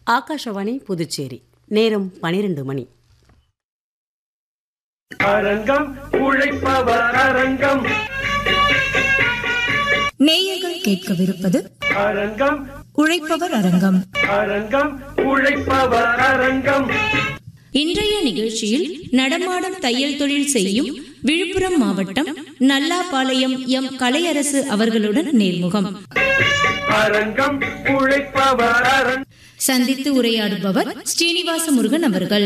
ஆகாஷவாணி புதுச்சேரி நேரம் பனிரெண்டு மணி அரங்கம் உழைப்பவர் அரங்கம் நேயர்கள் கேட்கவிருப்பது அரங்கம் உழைப்பவர் அரங்கம் அரங்கம் உழைப்பவர் அரங்கம் இன்றைய நிகழ்ச்சியில் நடமாடும் தையல் தொழில் செய்யும் விழுப்புரம் மாவட்டம் நல்லாபாளையம் எம் கலையரசு அவர்களுடன் நேர்முகம் அரங்கம் உழைப்பவர் அரங்கம் சந்தித்து உரையாடுபவர் ஸ்ரீனிவாச முருகன் அவர்கள்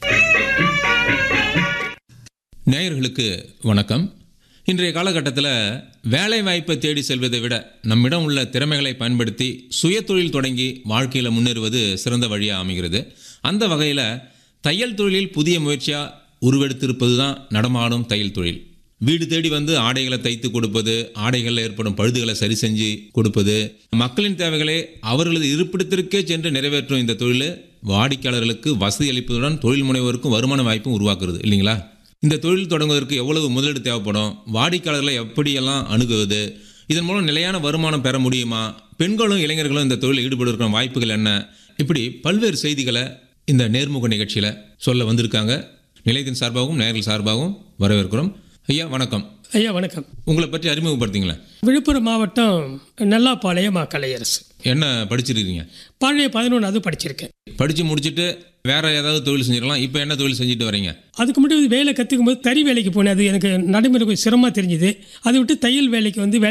நேயர்களுக்கு வணக்கம் இன்றைய காலகட்டத்தில் வேலை வாய்ப்பை தேடி செல்வதை விட நம்மிடம் உள்ள திறமைகளை பயன்படுத்தி சுயதொழில் தொடங்கி வாழ்க்கையில் முன்னேறுவது சிறந்த வழியாக அமைகிறது அந்த வகையில் தையல் தொழிலில் புதிய முயற்சியாக உருவெடுத்திருப்பது தான் நடமாடும் தையல் தொழில் வீடு தேடி வந்து ஆடைகளை தைத்து கொடுப்பது ஆடைகளில் ஏற்படும் பழுதுகளை சரி செஞ்சு கொடுப்பது மக்களின் தேவைகளை அவர்களது இருப்பிடத்திற்கே சென்று நிறைவேற்றும் இந்த தொழில் வாடிக்கையாளர்களுக்கு வசதி அளிப்பதுடன் தொழில் முனைவோருக்கும் வருமான வாய்ப்பும் உருவாக்குறது இல்லைங்களா இந்த தொழில் தொடங்குவதற்கு எவ்வளவு முதலீடு தேவைப்படும் வாடிக்கையாளர்களை எப்படியெல்லாம் அணுகுவது இதன் மூலம் நிலையான வருமானம் பெற முடியுமா பெண்களும் இளைஞர்களும் இந்த தொழிலில் ஈடுபடுவதற்கான வாய்ப்புகள் என்ன இப்படி பல்வேறு செய்திகளை இந்த நேர்முக நிகழ்ச்சியில் சொல்ல வந்திருக்காங்க நிலையத்தின் சார்பாகவும் நேயர்கள் சார்பாகவும் வரவேற்கிறோம் ஐயா வணக்கம் ஐயா வணக்கம் உங்களை பற்றி அறிமுகப்படுத்திங்களேன் விழுப்புரம் மாவட்டம் நல்லாப்பாளையம் மா கலையரசு என்ன படிச்சிருக்கீங்க பழைய பதினொன்றாவது படிச்சிருக்கேன் படித்து முடிச்சுட்டு வேற ஏதாவது தொழில் செஞ்சிடலாம் இப்போ என்ன தொழில் செஞ்சுட்டு வரீங்க அதுக்கு முன்னாடி வேலை கற்றுக்கும் போது தறி வேலைக்கு போனேன் அது எனக்கு நடைமுறை கொஞ்சம் சிரமமாக தெரிஞ்சுது அதை விட்டு தையல் வேலைக்கு வந்து வேலை